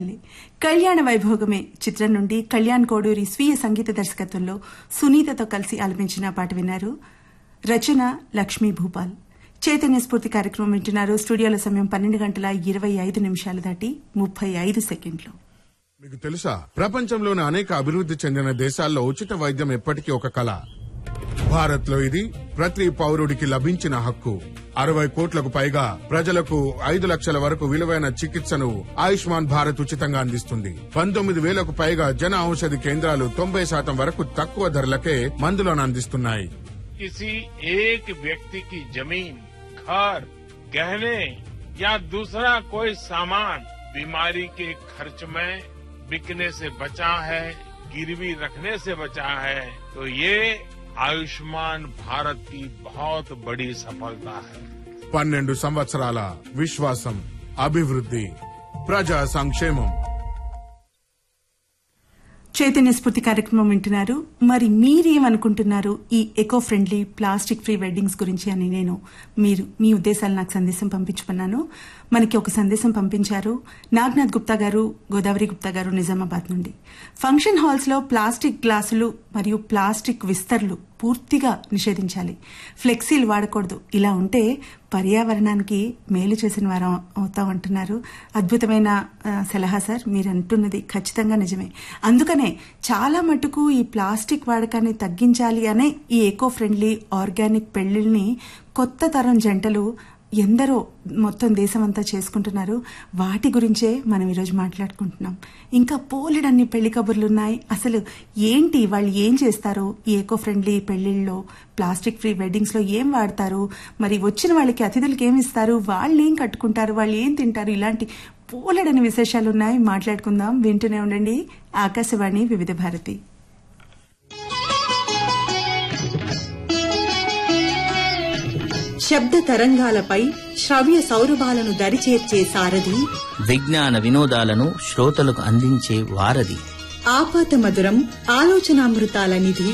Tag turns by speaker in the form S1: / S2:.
S1: కళ్యాణ వైభోగమే చిత్రం నుండి కళ్యాణ్ కోడూరి స్వీయ సంగీత దర్శకత్వంలో సునీతతో కలిసి ఆలపించిన పాట విన్నారు రచన లక్ష్మీ భూపాల్ చైతన్య స్ఫూర్తి కార్యక్రమం వింటున్నారు స్టూడియోల సమయం పన్నెండు గంటల ఇరవై ఐదు నిమిషాలు దాటి ముప్పై ఐదు సెకండ్లు
S2: మీకు తెలుసా ప్రపంచంలోని అనేక అభివృద్ధి చెందిన దేశాల్లో ఉచిత వైద్యం ఎప్పటికీ ఒక కళ భారత్ లో ఇది ప్రతి పౌరుడికి లభించిన హక్కు అరవై కోట్లకు పైగా ప్రజలకు ఐదు లక్షల వరకు విలువైన చికిత్సను ఆయుష్మాన్ భారత్ ఉచితంగా అందిస్తుంది పంతొమ్మిది వేలకు పైగా జన ఔషధి కేంద్రాలు తొంభై శాతం వరకు తక్కువ ధరలకే మందులను అందిస్తున్నాయి
S3: किसी एक व्यक्ति की जमीन घर गहने या दूसरा कोई सामान बीमारी के खर्च में बिकने से बचा है गिरवी रखने से बचा है तो ये आयुष्मान भारत की बहुत बड़ी सफलता है
S2: పన్నెండు సంవత్సరాల విశ్వాసం అభివృద్ధి ప్రజా సంక్షేమం
S1: చైతన్య స్ఫూర్తి కార్యక్రమం వింటున్నారు మరి మీరేమనుకుంటున్నారు ఈ eco friendly plastic free weddings గురించి అని నేను మీరు మీ ఉద్దేశాలు నాకు సందేశం పంపించుకున్నాను మనకి ఒక సందేశం పంపించారు నాగ్నాథ్ గుప్తా గారు గోదావరి గుప్తా గారు నిజామాబాద్ నుండి ఫంక్షన్ హాల్స్ లో ప్లాస్టిక్ గ్లాసులు మరియు ప్లాస్టిక్ విస్తర్లు పూర్తిగా నిషేధించాలి ఫ్లెక్సీలు వాడకూడదు ఇలా ఉంటే పర్యావరణానికి మేలు చేసిన వారం అవుతామంటున్నారు అద్భుతమైన ఆ, సలహా సార్ మీరు అంటున్నది ఖచ్చితంగా నిజమే అందుకనే చాలా మటుకు ఈ ప్లాస్టిక్ వాడకాన్ని తగ్గించాలి అనే ఈ ఎకో ఫ్రెండ్లీ ఆర్గానిక్ పెళ్లిల్ని కొత్త తరం జంటలు ఎందరో మొత్తం దేశమంతా చేసుకుంటున్నారు వాటి గురించే మనం ఈరోజు మాట్లాడుకుంటున్నాం ఇంకా పోలెడన్ని పెళ్లి కబుర్లున్నాయి అసలు ఏంటి వాళ్ళు ఏం చేస్తారు ఈ ఎకో ఫ్రెండ్లీ పెళ్లిళ్ళలో ప్లాస్టిక్ ఫ్రీ వెడ్డింగ్స్ లో ఏం వాడతారు మరి వచ్చిన వాళ్ళకి అతిథులకి ఏమి ఇస్తారు వాళ్ళు ఏం కట్టుకుంటారు వాళ్ళు ఏం తింటారు ఇలాంటి పోలెడని విశేషాలు ఉన్నాయి మాట్లాడుకుందాం వింటూనే ఉండండి ఆకాశవాణి వివిధ భారతి
S4: శబ్ద తరంగాలపై శ్రవ్య సౌరభాలను దరిచేర్చే సారథి
S5: విజ్ఞాన వినోదాలను శ్రోతలకు అందించే వారధి
S4: ఆపాత మధురం ఆలోచనామృతాల నిధి